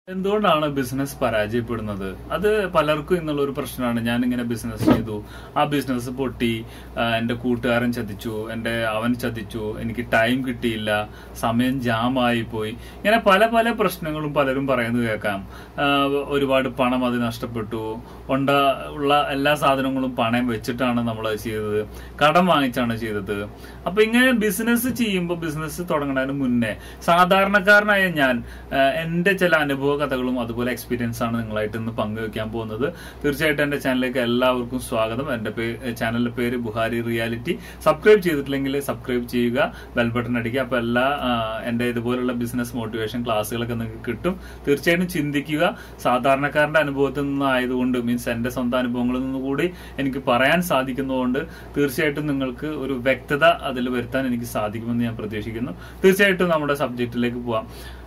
എന്തുകൊണ്ടാണ് ബിസിനസ് പരാജയപ്പെടുന്നത് അത് പലർക്കും എന്നുള്ള ഒരു പ്രശ്നമാണ് ഞാൻ ഇങ്ങനെ ബിസിനസ് ചെയ്തു ആ ബിസിനസ് പൊട്ടി ആ, എന്റെ കൂട്ടുകാരൻ ചതിച്ചു എന്റെ അവൻ ചതിച്ചു എനിക്ക് ടൈം കിട്ടിയില്ല സമയം ജാമായി പോയി ഇങ്ങനെ പല പല പ്രശ്നങ്ങളും പലരും പറയുന്നത് കേൾക്കാം ആ, ഒരുപാട് പണം അത് നഷ്ടപ്പെട്ടു ഉണ്ട ഉള്ള എല്ലാ സാധനങ്ങളും പണയം വെച്ചിട്ടാണ് നമ്മൾ ചെയ്തത് കടം വാങ്ങിച്ചാണ് ചെയ്തത് അപ്പൊ ഇങ്ങനെ ബിസിനസ് ചെയ്യുമ്പോൾ ബിസിനസ് തുടങ്ങുന്നതിന് മുന്നേ സാധാരണക്കാരനായ ഞാൻ ആ, എന്റെ ചില അനുഭവ കഥകളും അതുപോലെ എക്സ്പീരിയൻസ് ആണ് നിങ്ങളായിട്ട് ഇന്ന് പങ്കുവെക്കാൻ പോകുന്നത് തീർച്ചയായിട്ടും എന്റെ ചാനലിലേക്ക് എല്ലാവർക്കും സ്വാഗതം എന്റെ പേ ചാനലിന്റെ പേര് ബുഹാരി റിയാലിറ്റി സബ്സ്ക്രൈബ് ചെയ്തിട്ടില്ലെങ്കിൽ സബ്സ്ക്രൈബ് ചെയ്യുക ബെൽ ബട്ടൺ അടിക്കുക അപ്പൊ എല്ലാ ആ, എന്റെ ഇതുപോലുള്ള ബിസിനസ് മോട്ടിവേഷൻ ക്ലാസ്സുകളൊക്കെ നിങ്ങൾക്ക് കിട്ടും തീർച്ചയായിട്ടും ചിന്തിക്കുക സാധാരണക്കാരന്റെ അനുഭവത്തിൽ നിന്ന് ആയതുകൊണ്ട് മീൻസ് എന്റെ സ്വന്തം അനുഭവങ്ങളിൽ നിന്ന് കൂടി എനിക്ക് പറയാൻ സാധിക്കുന്നതുകൊണ്ട് തീർച്ചയായിട്ടും നിങ്ങൾക്ക് ഒരു വ്യക്തത അതിൽ വരുത്താൻ എനിക്ക് സാധിക്കുമെന്ന് ഞാൻ പ്രതീക്ഷിക്കുന്നു തീർച്ചയായിട്ടും നമ്മുടെ സബ്ജക്റ്റിലേക്ക് പോവാം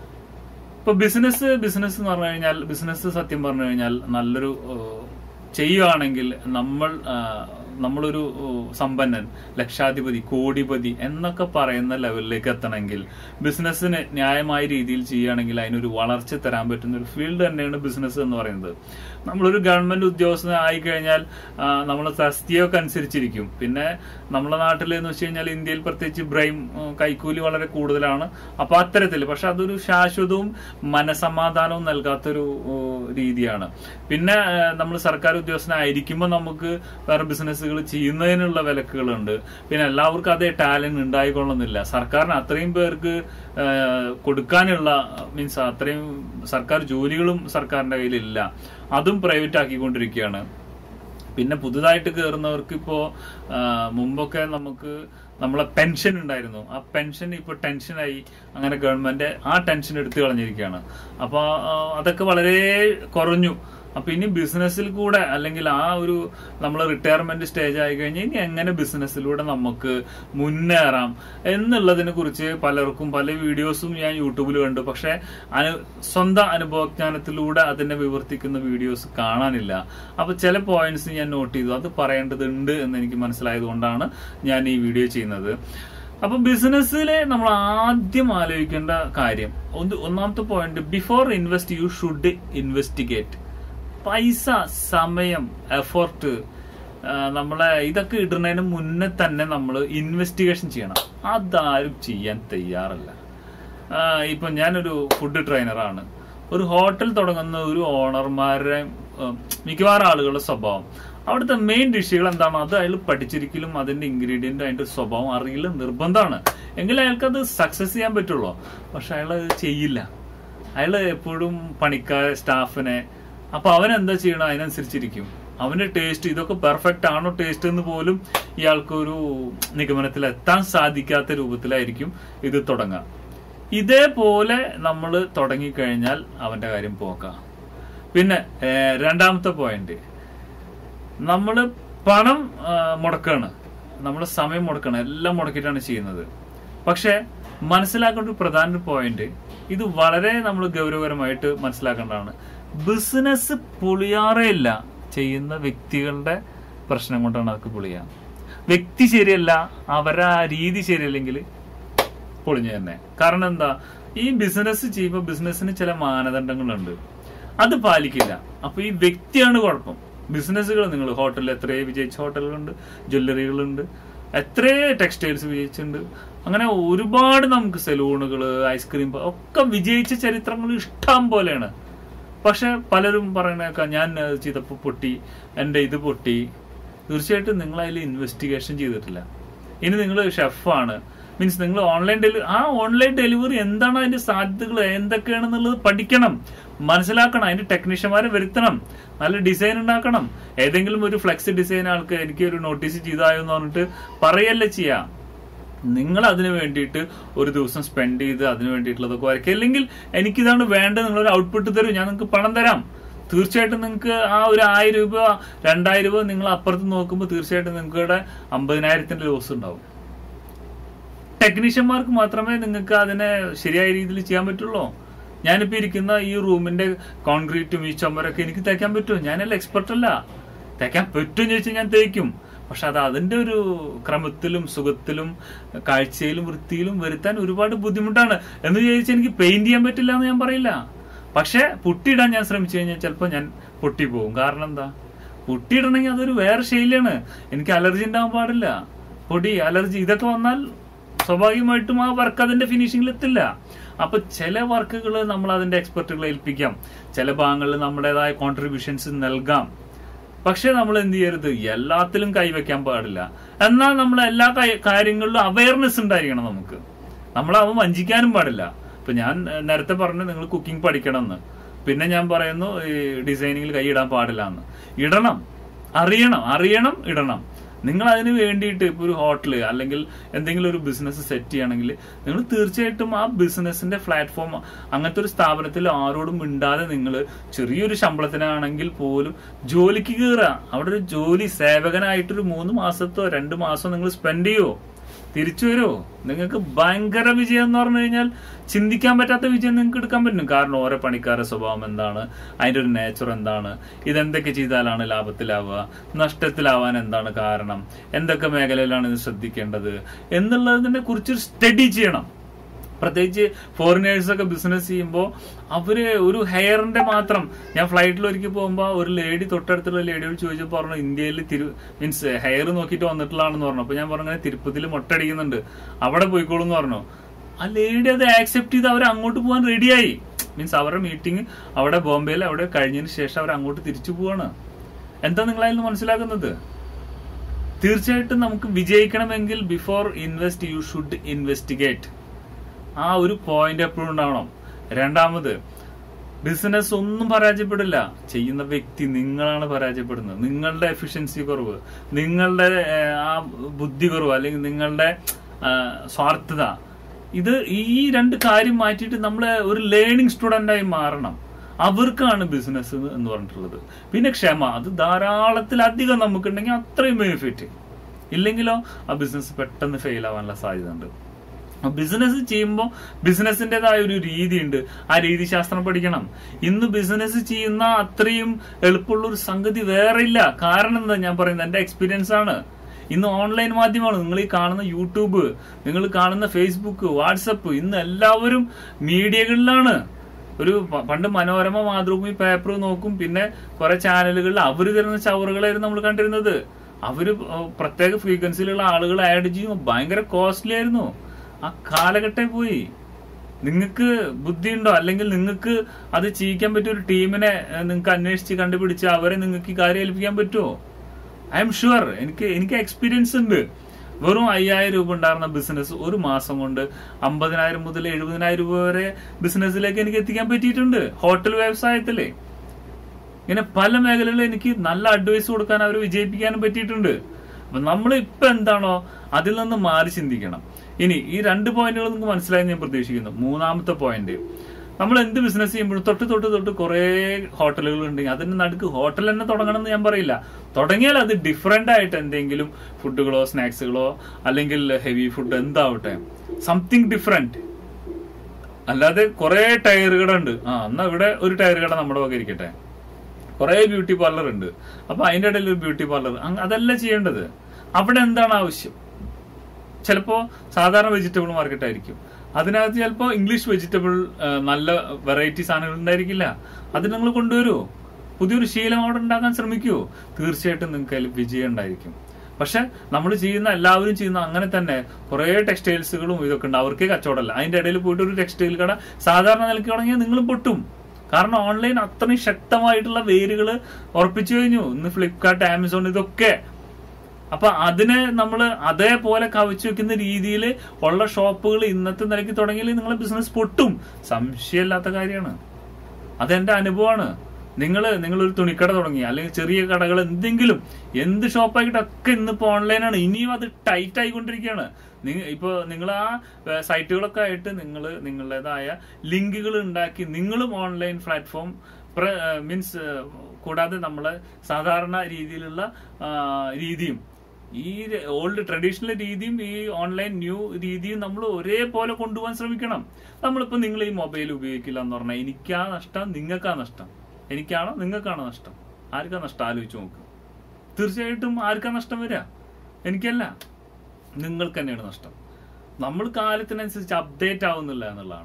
ഇപ്പൊ ബിസിനസ് ബിസിനസ് എന്ന് പറഞ്ഞു കഴിഞ്ഞാൽ ബിസിനസ് സത്യം പറഞ്ഞു കഴിഞ്ഞാൽ നല്ലൊരു ഏഹ്, ചെയ്യുകയാണെങ്കിൽ നമ്മൾ ആ, നമ്മളൊരു ഏഹ്, സമ്പന്നൻ ലക്ഷാധിപതി കോടിപതി എന്നൊക്കെ പറയുന്ന ലെവലിലേക്ക് എത്തണമെങ്കിൽ ബിസിനസ്സിന് ന്യായമായ രീതിയിൽ ചെയ്യുകയാണെങ്കിൽ അതിനൊരു വളർച്ച തരാൻ പറ്റുന്ന ഒരു ഫീൽഡ് തന്നെയാണ് ബിസിനസ് എന്ന് പറയുന്നത് നമ്മളൊരു ഗവൺമെന്റ് ഉദ്യോഗസ്ഥൻ ആയി കഴിഞ്ഞാൽ നമ്മൾ തസ്തിയൊക്കെ അനുസരിച്ചിരിക്കും പിന്നെ നമ്മുടെ നാട്ടിൽ എന്ന് വെച്ച് കഴിഞ്ഞാൽ ഇന്ത്യയിൽ പ്രത്യേകിച്ച് ബ്രൈം ഉം, കൈക്കൂലി വളരെ കൂടുതലാണ് അപ്പൊ അത്തരത്തിൽ പക്ഷെ അതൊരു ശാശ്വതവും മനസമാധാനവും നൽകാത്തൊരു ഉം, രീതിയാണ് പിന്നെ നമ്മൾ സർക്കാർ ഉദ്യോഗസ്ഥനായിരിക്കുമ്പോൾ നമുക്ക് വേറെ ബിസിനസ്സുകൾ ചെയ്യുന്നതിനുള്ള വിലക്കുകളുണ്ട് പിന്നെ എല്ലാവർക്കും അതേ ടാലന്റ് ഉണ്ടായിക്കൊള്ളുന്നില്ല സർക്കാരിന് അത്രയും പേർക്ക് ആ, കൊടുക്കാനുള്ള മീൻസ് അത്രയും സർക്കാർ ജോലികളും സർക്കാരിന്റെ കയ്യിലില്ല അതും പ്രൈവറ്റ് ആക്കിക്കൊണ്ടിരിക്കുകയാണ് പിന്നെ പുതുതായിട്ട് കയറുന്നവർക്ക് ഇപ്പോ ആ, മുമ്പൊക്കെ നമുക്ക് നമ്മളെ പെൻഷൻ ഉണ്ടായിരുന്നു ആ പെൻഷൻ ഇപ്പൊ ടെൻഷനായി അങ്ങനെ ഗവൺമെന്റ് ആ ടെൻഷൻ എടുത്തു കളഞ്ഞിരിക്കുകയാണ് അപ്പൊ ആ, അതൊക്കെ വളരെ കുറഞ്ഞു അപ്പൊ ഇനി ബിസിനസ്സിൽ കൂടെ അല്ലെങ്കിൽ ആ ഒരു നമ്മൾ റിട്ടയർമെന്റ് സ്റ്റേജ് ആയി കഴിഞ്ഞാൽ ഇനി എങ്ങനെ ബിസിനസ്സിലൂടെ നമുക്ക് മുന്നേറാം എന്നുള്ളതിനെ കുറിച്ച് പലർക്കും പല വീഡിയോസും ഞാൻ യൂട്യൂബിൽ കണ്ടു പക്ഷെ അനു സ്വന്തം അനുഭവജ്ഞാനത്തിലൂടെ അതിനെ വിവർത്തിക്കുന്ന വീഡിയോസ് കാണാനില്ല അപ്പൊ ചില പോയിന്റ്സ് ഞാൻ നോട്ട് ചെയ്തു അത് പറയേണ്ടതുണ്ട് എന്ന് എനിക്ക് മനസ്സിലായത് കൊണ്ടാണ് ഞാൻ ഈ വീഡിയോ ചെയ്യുന്നത് അപ്പൊ ബിസിനസ്സിലെ നമ്മൾ ആദ്യം ആലോചിക്കേണ്ട കാര്യം ഒന്ന് ഒന്നാമത്തെ point before invest you should investigate പൈസ സമയം എഫോർട്ട് നമ്മളെ ഇതൊക്കെ ഇടുന്നതിന് മുന്നേ തന്നെ നമ്മൾ ഇൻവെസ്റ്റിഗേഷൻ ചെയ്യണം അതാരും ചെയ്യാൻ തയ്യാറല്ല ആ, ഇപ്പൊ ഞാനൊരു ഫുഡ് ട്രെയിനറാണ് ഒരു ഹോട്ടൽ തുടങ്ങുന്ന ഒരു ഓണർമാരുടെ ഉം, മിക്കവാറും ആളുകളുടെ സ്വഭാവം അവിടുത്തെ മെയിൻ ഡിഷുകൾ എന്താണ് അത് അയാൾ പഠിച്ചിരിക്കലും അതിന്റെ ഇൻഗ്രീഡിയന്റ് അതിന്റെ സ്വഭാവം അറിയില്ല നിർബന്ധമാണ് എങ്കിൽ അയാൾക്ക് അത് സക്സസ് ചെയ്യാൻ പറ്റുള്ളൂ പക്ഷെ അയാൾ അത് ചെയ്യില്ല അയാൾ എപ്പോഴും പണിക്കാർ സ്റ്റാഫിനെ അപ്പൊ അവൻ എന്താ ചെയ്യണം അതിനനുസരിച്ചിരിക്കും അവന്റെ ടേസ്റ്റ് ഇതൊക്കെ പെർഫെക്റ്റ് ആണോ ടേസ്റ്റ് എന്ന് പോലും ഇയാൾക്ക് ഒരു നിഗമനത്തിൽ എത്താൻ സാധിക്കാത്ത രൂപത്തിലായിരിക്കും ഇത് തുടങ്ങുക ഇതേപോലെ നമ്മൾ തുടങ്ങിക്കഴിഞ്ഞാൽ അവന്റെ കാര്യം പോക്കാം പിന്നെ ഏഹ്, രണ്ടാമത്തെ പോയിന്റ് നമ്മൾ പണം ആ, മുടക്കാണ് നമ്മൾ സമയം മുടക്കണം എല്ലാം മുടക്കിയിട്ടാണ് ചെയ്യുന്നത് പക്ഷെ മനസ്സിലാക്കേണ്ട ഒരു പ്രധാന പോയിന്റ് ഇത് വളരെ നമ്മൾ ഗൗരവകരമായിട്ട് മനസ്സിലാക്കേണ്ടതാണ് ബിസിനസ് പൊളിയാറേ ഇല്ല ചെയ്യുന്ന വ്യക്തികളുടെ പ്രശ്നം കൊണ്ടാണ് അതൊക്കെ പൊളിയാ വ്യക്തി ശരിയല്ല അവരുടെ ആ രീതി ശരിയല്ലെങ്കിൽ പൊളിഞ്ഞു തന്നെ കാരണം എന്താ ഈ ബിസിനസ് ചെയ്യുമ്പോൾ ബിസിനസ്സിന് ചില മാനദണ്ഡങ്ങളുണ്ട് അത് പാലിക്കില്ല അപ്പൊ ഈ വ്യക്തിയാണ് കുഴപ്പം ബിസിനസ്സുകൾ നിങ്ങൾ ഹോട്ടലിൽ എത്രയോ വിജയിച്ച ഹോട്ടലുകളുണ്ട് ജ്വല്ലറികളുണ്ട് എത്രയോ ടെക്സ്റ്റൈൽസ് വിജയിച്ചിട്ടുണ്ട് അങ്ങനെ ഒരുപാട് നമുക്ക് സലൂണുകൾ ഐസ്ക്രീം ഒക്കെ വിജയിച്ച ചരിത്രങ്ങൾ ഇഷ്ടം പോലെയാണ് പക്ഷെ പലരും പറയണേക്കാം ഞാൻ അത് ചെയ്തപ്പോൾ പൊട്ടി എൻ്റെ ഇത് പൊട്ടി തീർച്ചയായിട്ടും നിങ്ങൾ അതിൽ ഇൻവെസ്റ്റിഗേഷൻ ചെയ്തിട്ടില്ല ഇനി നിങ്ങൾ ഷെഫാണ് മീൻസ് നിങ്ങൾ ഓൺലൈൻ ഡെലിവറി ആ ഓൺലൈൻ ഡെലിവറി എന്താണ് അതിന്റെ സാധ്യതകൾ എന്തൊക്കെയാണെന്നുള്ളത് പഠിക്കണം മനസ്സിലാക്കണം അതിന്റെ ടെക്നീഷ്യന്മാരെ വരുത്തണം നല്ല ഡിസൈൻ ഉണ്ടാക്കണം ഏതെങ്കിലും ഒരു ഫ്ലെക്സ് ഡിസൈൻ ആൾക്ക് എനിക്ക് ഒരു നോട്ടീസ് ചെയ്തായോ എന്ന് പറഞ്ഞിട്ട് പറയല്ലേ ചെയ്യാം നിങ്ങൾ അതിന് വേണ്ടിയിട്ട് ഒരു ദിവസം സ്പെൻഡ് ചെയ്ത് അതിന് വേണ്ടിയിട്ടുള്ളതൊക്കെ വരയ്ക്കുക അല്ലെങ്കിൽ എനിക്കിതാണ് വേണ്ടത് നിങ്ങളൊരു ഔട്ട്പുട്ട് തരും ഞാൻ നിങ്ങൾക്ക് പണം തരാം തീർച്ചയായിട്ടും നിങ്ങൾക്ക് ആ ഒരു ആയിരം രൂപ രണ്ടായിരം രൂപ നിങ്ങൾ അപ്പുറത്ത് നോക്കുമ്പോൾ തീർച്ചയായിട്ടും നിങ്ങളുടെ അമ്പതിനായിരത്തിന്റെ ലോസ് ഉണ്ടാവും ടെക്നീഷ്യന്മാർക്ക് മാത്രമേ നിങ്ങൾക്ക് അതിനെ ശരിയായ രീതിയിൽ ചെയ്യാൻ പറ്റുള്ളൂ ഞാനിപ്പോ ഇരിക്കുന്ന ഈ റൂമിന്റെ കോൺക്രീറ്റും ഈ ചുമരൊക്കെ എനിക്ക് തേക്കാൻ പറ്റുമോ ഞാനല്ല എക്സ്പെർട്ട് അല്ല തേക്കാൻ പറ്റും ചോദിച്ചാൽ ഞാൻ തേക്കും പക്ഷെ അത് അതിന്റെ ഒരു ക്രമത്തിലും സുഖത്തിലും കാഴ്ചയിലും വൃത്തിയിലും വരുത്താൻ ഒരുപാട് ബുദ്ധിമുട്ടാണ് എന്ന് ചോദിച്ചാൽ എനിക്ക് പെയിന്റ് ചെയ്യാൻ പറ്റില്ല എന്ന് ഞാൻ പറയില്ല പക്ഷെ പുട്ടിയിടാൻ ഞാൻ ശ്രമിച്ചു കഴിഞ്ഞാൽ ചിലപ്പോൾ ഞാൻ പൊട്ടിപ്പോവും കാരണം എന്താ പൊട്ടിയിടണമെങ്കിൽ അതൊരു വേറെ ശൈലിയാണ് എനിക്ക് അലർജി ഉണ്ടാവാൻ പാടില്ല പൊടി അലർജി ഇതൊക്കെ വന്നാൽ സ്വാഭാവികമായിട്ടും ആ വർക്ക് അതിന്റെ ഫിനിഷിംഗിൽ എത്തില്ല അപ്പൊ ചില വർക്കുകൾ നമ്മൾ അതിന്റെ എക്സ്പെർട്ടുകളെ ഏൽപ്പിക്കാം ചില ഭാഗങ്ങളിൽ നമ്മുടേതായ കോൺട്രിബ്യൂഷൻസ് നൽകാം പക്ഷെ നമ്മൾ എന്ത് ചെയ്യരുത് എല്ലാത്തിലും കൈവയ്ക്കാൻ പാടില്ല എന്നാൽ നമ്മൾ എല്ലാ കാ- കാര്യങ്ങളിലും അവയർനെസ് ഉണ്ടായിരിക്കണം നമുക്ക് നമ്മൾ അവ വഞ്ചിക്കാനും പാടില്ല ഇപ്പൊ ഞാൻ ഏഹ്, നേരത്തെ പറഞ്ഞു നിങ്ങൾ കുക്കിംഗ് പഠിക്കണം എന്ന് പിന്നെ ഞാൻ പറയുന്നു ഈ ഡിസൈനിങ്ങിൽ കൈയിടാൻ പാടില്ല എന്ന് ഇടണം അറിയണം അറിയണം ഇടണം നിങ്ങൾ അതിന് വേണ്ടിയിട്ട് ഇപ്പോൾ ഒരു ഹോട്ടൽ അല്ലെങ്കിൽ എന്തെങ്കിലും ഒരു ബിസിനസ് സെറ്റ് ചെയ്യണമെങ്കിൽ നിങ്ങൾ തീർച്ചയായിട്ടും ആ ബിസിനസിന്റെ പ്ലാറ്റ്ഫോം അങ്ങനത്തെ ഒരു സ്ഥാപനത്തിൽ ആരോടും മിണ്ടാതെ നിങ്ങൾ ചെറിയൊരു ശമ്പളത്തിനാണെങ്കിൽ പോലും ജോലിക്ക് കയറുക അവിടെ ഒരു ജോലി സേവകനായിട്ടൊരു മൂന്ന് മാസത്തോ രണ്ട് മാസമോ നിങ്ങൾ സ്പെൻഡ് ചെയ്യുമോ തിരിച്ചു വരുമോ നിങ്ങൾക്ക് ഭയങ്കര വിജയം എന്ന് പറഞ്ഞു കഴിഞ്ഞാൽ ചിന്തിക്കാൻ പറ്റാത്ത വിജയം നിങ്ങൾക്ക് എടുക്കാൻ പറ്റും കാരണം ഓരോ പണിക്കാരുടെ സ്വഭാവം എന്താണ് അതിന്റെ ഒരു നേച്ചർ എന്താണ് ഇതെന്തൊക്കെ ചെയ്താലാണ് ലാഭത്തിലാവുക നഷ്ടത്തിലാവാൻ എന്താണ് കാരണം എന്തൊക്കെ മേഖലയിലാണ് ഇത് ശ്രദ്ധിക്കേണ്ടത് എന്നുള്ളതിനെ കുറിച്ചൊരു സ്റ്റഡി ചെയ്യണം പ്രത്യേകിച്ച് ഫോറിനേഴ്സ് ഒക്കെ ബിസിനസ് ചെയ്യുമ്പോൾ അവര് ഒരു ഹെയറിന്റെ മാത്രം ഞാൻ ഫ്ലൈറ്റിൽ ഒരിക്കൽ പോകുമ്പോൾ ഒരു ലേഡി തൊട്ടടുത്തുള്ള ലേഡിയോട് ചോദിച്ചപ്പോൾ പറഞ്ഞു ഇന്ത്യയിൽ തിരു മീൻസ് ഹെയർ നോക്കിയിട്ട് വന്നിട്ടുള്ളതാണെന്ന് പറഞ്ഞു അപ്പൊ ഞാൻ പറഞ്ഞു "അങ്ങനെ തിരുപ്പതിയിൽ മുട്ടടിക്കുന്നുണ്ട് അവിടെ പോയിക്കോളൂ എന്ന് പറഞ്ഞു ആ ലേഡി അത് ആക്സെപ്റ്റ് ചെയ്ത് അവർ അങ്ങോട്ട് പോകാൻ റെഡിയായി മീൻസ് അവരുടെ മീറ്റിംഗ് അവിടെ ബോംബെയിൽ അവിടെ കഴിഞ്ഞതിന് ശേഷം അവർ അങ്ങോട്ട് തിരിച്ചു പോവാണ് എന്താ നിങ്ങളതിൽ നിന്ന് മനസ്സിലാക്കുന്നത് തീർച്ചയായിട്ടും നമുക്ക് വിജയിക്കണമെങ്കിൽ before invest you should investigate ആ ഒരു പോയിന്റ് എപ്പോഴും ഉണ്ടാവണം രണ്ടാമത് ബിസിനസ് ഒന്നും പരാജയപ്പെടില്ല ചെയ്യുന്ന വ്യക്തി നിങ്ങളാണ് പരാജയപ്പെടുന്നത് നിങ്ങളുടെ എഫിഷ്യൻസി കുറവ് നിങ്ങളുടെ ഏഹ്, ആ ബുദ്ധി കുറവ് അല്ലെങ്കിൽ നിങ്ങളുടെ ആ, സ്വാർത്ഥത ഇത് ഈ രണ്ട് കാര്യം മാറ്റിയിട്ട് നമ്മൾ ഒരു ലേണിംഗ് സ്റ്റുഡൻ്റായി മാറണം അവർക്കാണ് ബിസിനസ് എന്ന് പറഞ്ഞിട്ടുള്ളത് പിന്നെ ക്ഷമ അത് ധാരാളത്തിലധികം നമുക്കുണ്ടെങ്കിൽ അത്രയും ബെനിഫിറ്റ് ഇല്ലെങ്കിലോ ആ ബിസിനസ് പെട്ടെന്ന് ഫെയിൽ ആവാനുള്ള സാധ്യത ഉണ്ട് ബിസിനസ് ചെയ്യുമ്പോൾ ബിസിനസിൻ്റെതായ ഒരു രീതിയുണ്ട് ആ രീതിശാസ്ത്രം പഠിക്കണം ഇന്ന് ബിസിനസ് ചെയ്യുന്ന അത്രയും എളുപ്പമുള്ള ഒരു സംഗതി വേറെ ഇല്ല കാരണം എന്താ ഞാൻ പറയുന്നത് എന്റെ എക്സ്പീരിയൻസ് ആണ് ഇന്ന് ഓൺലൈൻ മാധ്യമമാണ് നിങ്ങൾ ഈ കാണുന്ന യൂട്യൂബ് നിങ്ങൾ കാണുന്ന ഫേസ്ബുക്ക് വാട്സപ്പ് ഇന്ന് എല്ലാവരും മീഡിയകളിലാണ് ഒരു പ- പണ്ട് മനോരമ മാതൃഭൂമി പേപ്പർ നോക്കും പിന്നെ കുറെ ചാനലുകളിൽ അവർ തരുന്ന ചവറുകളായിരുന്നു നമ്മൾ കണ്ടിരുന്നത് അവര് പ്രത്യേക ഫ്രീക്വൻസിയിലുള്ള ആളുകൾ ആഡ് ചെയ്യും ഭയങ്കര കോസ്റ്റ്ലി ആയിരുന്നു ആ കാലഘട്ടം പോയി നിങ്ങൾക്ക് ബുദ്ധിയുണ്ടോ അല്ലെങ്കിൽ നിങ്ങൾക്ക് അത് ചെയ്യിക്കാൻ പറ്റിയ ഒരു ടീമിനെ നിങ്ങൾക്ക് അന്വേഷിച്ച് കണ്ടുപിടിച്ച് അവരെ നിങ്ങൾക്ക് ഈ കാര്യം ഏൽപ്പിക്കാൻ പറ്റുമോ ഐ എം ഷുവർ എനിക്ക് എനിക്ക് എക്സ്പീരിയൻസ് ഉണ്ട് വെറും അയ്യായിരം രൂപ ഉണ്ടായിരുന്ന ബിസിനസ് ഒരു മാസം കൊണ്ട് അമ്പതിനായിരം മുതൽ എഴുപതിനായിരം രൂപ വരെ ബിസിനസ്സിലേക്ക് എനിക്ക് എത്തിക്കാൻ പറ്റിയിട്ടുണ്ട് ഹോട്ടൽ വ്യവസായത്തിലെ ഇങ്ങനെ പല മേഖലകളിൽ എനിക്ക് നല്ല അഡ്വൈസ് കൊടുക്കാൻ അവർ വിജയിപ്പിക്കാനും പറ്റിയിട്ടുണ്ട് അപ്പൊ നമ്മൾ ഇപ്പൊ എന്താണോ അതിൽ നിന്ന് മാറി ചിന്തിക്കണം ഇനി ഈ രണ്ട് പോയിന്റുകൾ നിങ്ങൾക്ക് മനസ്സിലായി ഞാൻ പ്രതീക്ഷിക്കുന്നു മൂന്നാമത്തെ പോയിന്റ് നമ്മൾ എന്ത് ബിസിനസ് ചെയ്യുമ്പോഴും തൊട്ട് തൊട്ട് തൊട്ട് കുറേ ഹോട്ടലുകൾ ഉണ്ടെങ്കിൽ അതിന് നടുക്ക് ഹോട്ടൽ തന്നെ തുടങ്ങണം എന്ന് ഞാൻ പറയില്ല തുടങ്ങിയാൽ അത് ഡിഫറെന്റ് ആയിട്ട് എന്തെങ്കിലും ഫുഡുകളോ സ്നാക്സുകളോ അല്ലെങ്കിൽ ഹെവി ഫുഡ് എന്താവട്ടെ സംതിങ് ഡിഫറെന്റ് അല്ലാതെ കുറെ ടയർ കട ഉണ്ട് ആ എന്നാ ഇവിടെ ഒരു ടയർ കട നമ്മുടെ വക ഇരിക്കട്ടെ കുറെ ബ്യൂട്ടി പാർലർ ഉണ്ട് അപ്പൊ അതിന്റെ ഇടയിൽ ഒരു ബ്യൂട്ടി പാർലർ അതല്ല ചെയ്യേണ്ടത് അവിടെ എന്താണ് ആവശ്യം ചിലപ്പോ സാധാരണ വെജിറ്റബിൾ മാർക്കറ്റ് ആയിരിക്കും അതിനകത്ത് ചിലപ്പോ ഇംഗ്ലീഷ് വെജിറ്റബിൾ നല്ല വെറൈറ്റി സാധനങ്ങൾ ഉണ്ടായിരിക്കില്ല അത് നിങ്ങൾ കൊണ്ടുവരുമോ പുതിയൊരു ശീലം അവിടെ ഉണ്ടാക്കാൻ ശ്രമിക്കുമോ തീർച്ചയായിട്ടും നിങ്ങൾക്ക് അതിൽ വിജയം ഉണ്ടായിരിക്കും പക്ഷെ നമ്മൾ ചെയ്യുന്ന എല്ലാവരും ചെയ്യുന്ന അങ്ങനെ തന്നെ കുറെ ടെക്സ്റ്റൈൽസുകളും ഇതൊക്കെ ഉണ്ട് അവർക്കേ കച്ചവടമല്ല അതിന്റെ ഇടയിൽ പോയിട്ട് ഒരു ടെക്സ്റ്റൈൽ കട സാധാരണ നിലയ്ക്ക് തുടങ്ങിയാൽ നിങ്ങളും പൊട്ടും കാരണം ഓൺലൈൻ അത്രയും ശക്തമായിട്ടുള്ള വേരുകൾ ഉറപ്പിച്ചു കഴിഞ്ഞു ഇന്ന് ഫ്ലിപ്കാർട്ട് ആമസോൺ ഇതൊക്കെ അപ്പൊ അതിനെ നമ്മൾ അതേപോലെ കവച്ചു വെക്കുന്ന രീതിയിൽ ഉള്ള ഷോപ്പുകൾ ഇന്നത്തെ നിലയ്ക്ക് തുടങ്ങിയാൽ നിങ്ങളെ ബിസിനസ് പൊട്ടും സംശയമില്ലാത്ത കാര്യമാണ് അതെന്റെ അനുഭവമാണ് നിങ്ങൾ നിങ്ങൾ ഒരു തുണിക്കട തുടങ്ങി അല്ലെങ്കിൽ ചെറിയ കടകൾ എന്തെങ്കിലും എന്ത് ഷോപ്പായിക്കട്ടെ ഒക്കെ ഇന്നിപ്പോ ഓൺലൈനാണ് ഇനിയും അത് ടൈറ്റ് ആയിക്കൊണ്ടിരിക്കുകയാണ് നിങ്ങൾ ഇപ്പൊ നിങ്ങൾ ആ ഏഹ്, സൈറ്റുകളൊക്കെ ആയിട്ട് നിങ്ങൾ നിങ്ങളുടേതായ ലിങ്കുകൾ ഉണ്ടാക്കി നിങ്ങളും ഓൺലൈൻ പ്ലാറ്റ്ഫോം മീൻസ് കൂടാതെ നമ്മളെ സാധാരണ രീതിയിലുള്ള ആ, രീതിയും ഈ ഓൾഡ് ട്രഡീഷണൽ രീതിയും ഈ ഓൺലൈൻ ന്യൂ രീതിയും നമ്മൾ ഒരേപോലെ കൊണ്ടുപോകാൻ ശ്രമിക്കണം നമ്മളിപ്പോൾ നിങ്ങൾ ഈ മൊബൈൽ ഉപയോഗിക്കില്ല എന്ന് പറഞ്ഞാൽ എനിക്കാ നഷ്ടം നിങ്ങൾക്കാ നഷ്ടം എനിക്കാണോ നിങ്ങൾക്കാണോ നഷ്ടം ആർക്കാ നഷ്ടം ആലോചിച്ച് നോക്ക് തീർച്ചയായിട്ടും ആർക്കാ നഷ്ടം വരിക എനിക്കല്ല നിങ്ങൾക്ക് തന്നെയാണ് നഷ്ടം നമ്മൾ കാലത്തിനനുസരിച്ച് അപ്ഡേറ്റ് ആവുന്നില്ല എന്നുള്ളതാണ്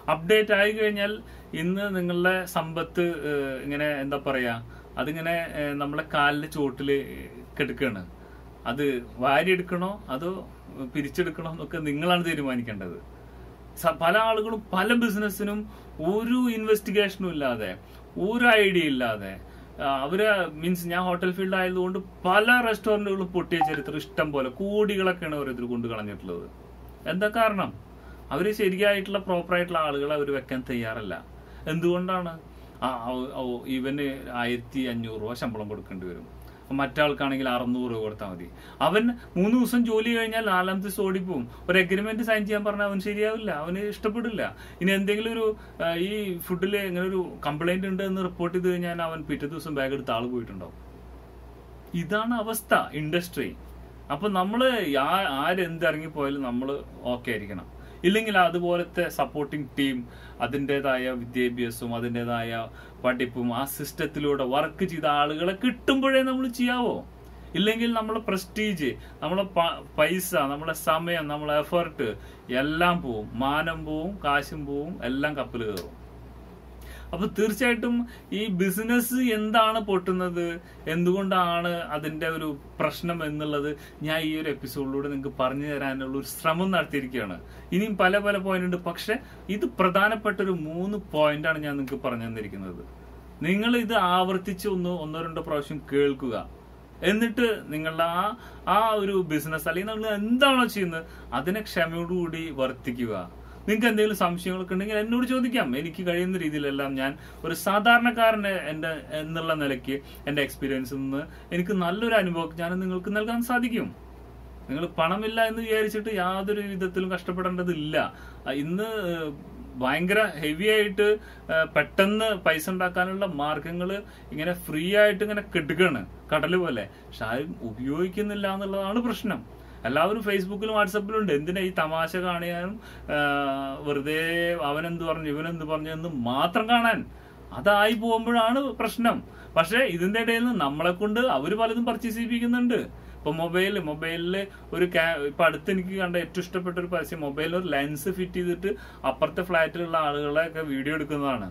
അപ്ഡേറ്റ് ആയി കഴിഞ്ഞാൽ ഇന്ന് നിങ്ങളുടെ സമ്പത്ത് ഏഹ്, ഇങ്ങനെ എന്താ പറയാ അതിങ്ങനെ ഏഹ്, നമ്മളെ കാലിന്റെ ചോട്ടില് കെടുക്കാണ് അത് വാരിയെടുക്കണോ അതോ പിരിച്ചെടുക്കണോ എന്നൊക്കെ നിങ്ങളാണ് തീരുമാനിക്കേണ്ടത് സ- പല ആളുകളും പല ബിസിനസ്സിനും ഒരു ഇൻവെസ്റ്റിഗേഷനും ഇല്ലാതെ ഒരു ഐഡിയ ഇല്ലാതെ ആ, അവര് മീൻസ് ഞാൻ ഹോട്ടൽ ഫീൽഡ് ആയതുകൊണ്ട് പല റെസ്റ്റോറന്റുകളും പൊട്ടിയ ചരിത്രം ഇഷ്ടം പോലെ കോടികളൊക്കെയാണ് ഓരോരുത്തർ കൊണ്ട് കളഞ്ഞിട്ടുള്ളത് എന്താ കാരണം അവര് ശരിയായിട്ടുള്ള പ്രോപ്പർ ആയിട്ടുള്ള ആളുകളെ അവർ വെക്കാൻ തയ്യാറല്ല എന്തുകൊണ്ടാണ് ആ, ഓ- ഓ, ഇവന് ആയിരത്തി അഞ്ഞൂറ് രൂപ ശമ്പളം കൊടുക്കേണ്ടി വരും മറ്റാൾക്കാണെങ്കിൽ അറുന്നൂറ് രൂപ കൊടുത്താൽ മതി അവൻ മൂന്ന് ദിവസം ജോലി കഴിഞ്ഞാൽ നാലാമത്തെ ദിവസം ഓടിപ്പോവും ഒരു എഗ്രിമെന്റ് സൈൻ ചെയ്യാൻ പറഞ്ഞാൽ അവൻ ശരിയാവില്ല അവന് ഇഷ്ടപ്പെടില്ല ഇനി എന്തെങ്കിലും ഒരു ആ, ഈ ഫുഡിൽ ഇങ്ങനെ ഒരു കംപ്ലൈന്റ് ഉണ്ട് എന്ന് റിപ്പോർട്ട് ചെയ്ത് കഴിഞ്ഞാൽ അവൻ പിറ്റേ ദിവസം ബാഗ് എടുത്ത് ആള് പോയിട്ടുണ്ടാവും ഇതാണ് അവസ്ഥ ഇൻഡസ്ട്രി അപ്പൊ നമ്മള് ആ- ആരെന്ത് ഇറങ്ങിപ്പോയാലും നമ്മൾ ഓക്കെ ആയിരിക്കണം ഇല്ലെങ്കിൽ അതുപോലത്തെ സപ്പോർട്ടിംഗ് ടീം അതിൻ്റെതായ വിദ്യാഭ്യാസവും അതിൻ്റെതായ പഠിപ്പും ആ സിസ്റ്റത്തിലൂടെ വർക്ക് ചെയ്ത ആളുകളെ കിട്ടുമ്പോഴേ നമ്മൾ ചെയ്യാവോ ഇല്ലെങ്കിൽ നമ്മളെ പ്രസ്റ്റീജ് നമ്മളെ പ- പൈസ നമ്മളെ സമയം നമ്മളെ എഫേർട്ട് എല്ലാം പോവും മാനം പോവും കാശും പോവും എല്ലാം കപ്പൽ കയറും അപ്പൊ തീർച്ചയായിട്ടും ഈ ബിസിനസ് എന്താണ് പൊട്ടുന്നത് എന്തുകൊണ്ടാണ് അതിന്റെ ഒരു പ്രശ്നം എന്നുള്ളത് ഞാൻ ഈ ഒരു എപ്പിസോഡിലൂടെ നിങ്ങൾക്ക് പറഞ്ഞു തരാനുള്ള ഒരു ശ്രമം നടത്തിയിരിക്കുകയാണ് ഇനിയും പല പല പോയിന്റ് ഉണ്ട് പക്ഷെ ഇത് പ്രധാനപ്പെട്ട ഒരു മൂന്ന് പോയിന്റാണ് ഞാൻ നിങ്ങൾക്ക് പറഞ്ഞു തന്നിരിക്കുന്നത് നിങ്ങൾ ഇത് ആവർത്തിച്ച് ഒന്ന് ഒന്നോ രണ്ടോ പ്രാവശ്യം കേൾക്കുക എന്നിട്ട് നിങ്ങളുടെ ആ ആ ഒരു ബിസിനസ് അല്ലെങ്കിൽ നിങ്ങൾ എന്താണോ ചെയ്യുന്നത് അതിനെ ക്ഷമയോടുകൂടി വർത്തിക്കുക നിങ്ങൾക്ക് എന്തെങ്കിലും സംശയങ്ങളൊക്കെ ഉണ്ടെങ്കിൽ എന്നോട് ചോദിക്കാം എനിക്ക് കഴിയുന്ന രീതിയിലെല്ലാം ഞാൻ ഒരു സാധാരണക്കാരന് എൻ്റെ എന്നുള്ള നിലയ്ക്ക് എൻ്റെ എക്സ്പീരിയൻസിൽ നിന്ന് എനിക്ക് നല്ലൊരു അനുഭവം ഞാൻ നിങ്ങൾക്ക് നൽകാൻ സാധിക്കും നിങ്ങൾ പണമില്ല എന്ന് വിചാരിച്ചിട്ട് യാതൊരു വിധത്തിലും കഷ്ടപ്പെടേണ്ടതില്ല ആ, ഇന്ന് ഏഹ്, ഭയങ്കര ഹെവി ആയിട്ട് ഏഹ്, പെട്ടെന്ന് പൈസ ഉണ്ടാക്കാനുള്ള മാർഗങ്ങൾ ഇങ്ങനെ ഫ്രീ ആയിട്ട് ഇങ്ങനെ കെട്ടുകയാണ് കടല് പോലെ പക്ഷെ ആരും ഉപയോഗിക്കുന്നില്ല എന്നുള്ളതാണ് പ്രശ്നം എല്ലാവരും ഫേസ്ബുക്കിലും വാട്സപ്പിലും ഉണ്ട് എന്തിനാ ഈ തമാശ കാണിയാനും ആഹ്, വെറുതെ അവനെന്ത് പറഞ്ഞു ഇവനെന്ത് പറഞ്ഞു എന്ന് മാത്രം കാണാൻ അതായി പോകുമ്പോഴാണ് പ്രശ്നം പക്ഷെ ഇതിന്റെ ഇടയിൽ നിന്ന് നമ്മളെ കൊണ്ട് അവര് പലതും പർച്ചേസ് ചെയ്യിപ്പിക്കുന്നുണ്ട് ഇപ്പൊ മൊബൈൽ മൊബൈലില് ഒരു ക്യാ- ഇപ്പൊ അടുത്ത് എനിക്ക് കണ്ട ഏറ്റവും ഇഷ്ടപ്പെട്ട ഒരു പരസ്യം മൊബൈലിൽ ഒരു ലെൻസ് ഫിറ്റ് ചെയ്തിട്ട് അപ്പുറത്തെ ഫ്ലാറ്റിലുള്ള ആളുകളെ ഒക്കെ വീഡിയോ എടുക്കുന്നതാണ്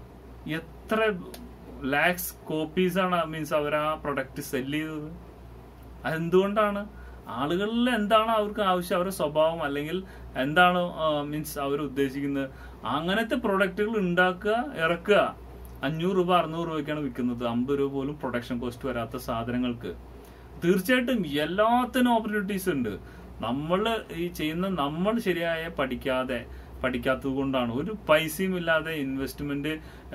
എത്ര ലാക്സ് കോപ്പീസ് ആണ് മീൻസ് അവർ ആ പ്രൊഡക്റ്റ് സെല് ചെയ്തത് അതെന്തുകൊണ്ടാണ് ആളുകളിൽ എന്താണ് അവർക്ക് ആവശ്യം അവരുടെ സ്വഭാവം അല്ലെങ്കിൽ എന്താണ് മീൻസ് അവർ ഉദ്ദേശിക്കുന്നത് അങ്ങനത്തെ പ്രൊഡക്റ്റുകൾ ഉണ്ടാക്കുക ഇറക്കുക അഞ്ഞൂറ് രൂപ അറുന്നൂറ് രൂപയ്ക്കാണ് വിൽക്കുന്നത് അമ്പത് രൂപ പോലും പ്രൊഡക്ഷൻ കോസ്റ്റ് വരാത്ത സാധനങ്ങൾക്ക് തീർച്ചയായിട്ടും എല്ലാത്തിനും ഓപ്പർച്യൂണിറ്റീസ് ഉണ്ട് നമ്മൾ ഈ ചെയ്യുന്ന നമ്മൾ ശരിയായ പഠിക്കാതെ പഠിക്കാത്തത് കൊണ്ടാണ് ഒരു പൈസയും ഇല്ലാതെ ഇൻവെസ്റ്റ്മെന്റ്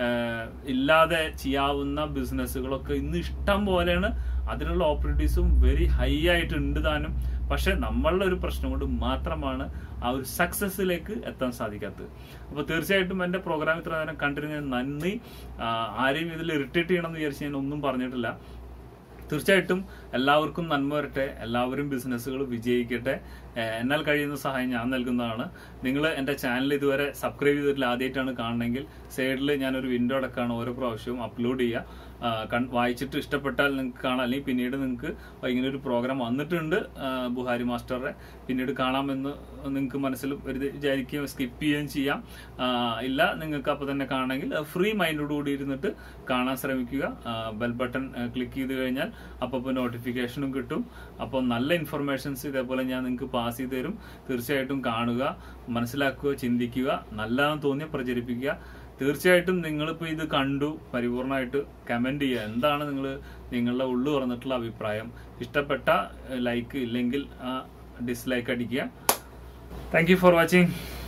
ഇല്ലാതെ ചെയ്യാവുന്ന ബിസിനസ്സുകളൊക്കെ ഇന്ന് ഇഷ്ടം പോലെയാണ് അതിനുള്ള ഓപ്പർച്യൂണിറ്റീസും വെരി ഹൈ ആയിട്ട് ഉണ്ട് താനും പക്ഷെ നമ്മളുടെ ഒരു പ്രശ്നം കൊണ്ട് മാത്രമാണ് ആ ഒരു സക്സസ്സിലേക്ക് എത്താൻ സാധിക്കാത്തത് അപ്പോൾ തീർച്ചയായിട്ടും എൻ്റെ പ്രോഗ്രാം ഇത്ര നേരം കണ്ടിരുന്നതിന് നന്ദി ആ, ആരെയും ഇതിൽ ഇറിറ്റേറ്റ് ചെയ്യണമെന്ന് വിചാരിച്ച് ഞാൻ ഒന്നും പറഞ്ഞിട്ടില്ല തീർച്ചയായിട്ടും എല്ലാവർക്കും നന്മ വരട്ടെ എല്ലാവരും ബിസിനസ്സുകൾ വിജയിക്കട്ടെ ഏഹ് എന്നാൽ കഴിയുന്ന സഹായം ഞാൻ നൽകുന്നതാണ് നിങ്ങൾ എൻ്റെ ചാനൽ ഇതുവരെ സബ്സ്ക്രൈബ് ചെയ്തിട്ടില്ല ആദ്യമായിട്ടാണ് കാണണമെങ്കിൽ സൈഡിൽ ഞാനൊരു വിൻഡോ അടക്കമാണ് ഓരോ പ്രാവശ്യവും അപ്ലോഡ് ചെയ്യുക ആ, കൺ- വായിച്ചിട്ട് ഇഷ്ടപ്പെട്ടാൽ നിങ്ങൾക്ക് കാണാം അല്ലെങ്കിൽ പിന്നീട് നിങ്ങൾക്ക് ഇങ്ങനെ ഒരു പ്രോഗ്രാം വന്നിട്ടുണ്ട് ആ, ബുഹാരി മാസ്റ്ററുടെ പിന്നീട് കാണാമെന്ന് നിങ്ങൾക്ക് മനസ്സിൽ വെറുതെ വിചാരിക്കുകയും സ്കിപ്പ് ചെയ്യുകയും ചെയ്യാം ആ, ഇല്ല നിങ്ങൾക്ക് അപ്പോൾ തന്നെ കാണണമെങ്കിൽ ഫ്രീ മൈൻഡോട് കൂടി ഇരുന്നിട്ട് കാണാൻ ശ്രമിക്കുക ബെൽ ബട്ടൺ ക്ലിക്ക് ചെയ്ത് കഴിഞ്ഞാൽ അപ്പോൾ നോട്ടിഫിക്കേഷനും കിട്ടും അപ്പോൾ നല്ല ഇൻഫർമേഷൻസ് ഇതേപോലെ ഞാൻ നിങ്ങൾക്ക് പാസ് ചെയ്ത് തരും തീർച്ചയായിട്ടും കാണുക മനസ്സിലാക്കുക ചിന്തിക്കുക നല്ലതാണെന്ന് തോന്നിയ പ്രചരിപ്പിക്കുക തീർച്ചയായിട്ടും നിങ്ങളിപ്പോൾ ഇത് കണ്ടു പരിപൂർണമായിട്ട് കമന്റ് ചെയ്യുക എന്താണ് നിങ്ങൾ നിങ്ങളുടെ ഉള്ളു തുറന്നിട്ടുള്ള അഭിപ്രായം ഇഷ്ടപ്പെട്ട ലൈക്ക് ഇല്ലെങ്കിൽ ഡിസ്ലൈക്ക് അടിക്കുക താങ്ക് യു ഫോർ വാച്ചിങ്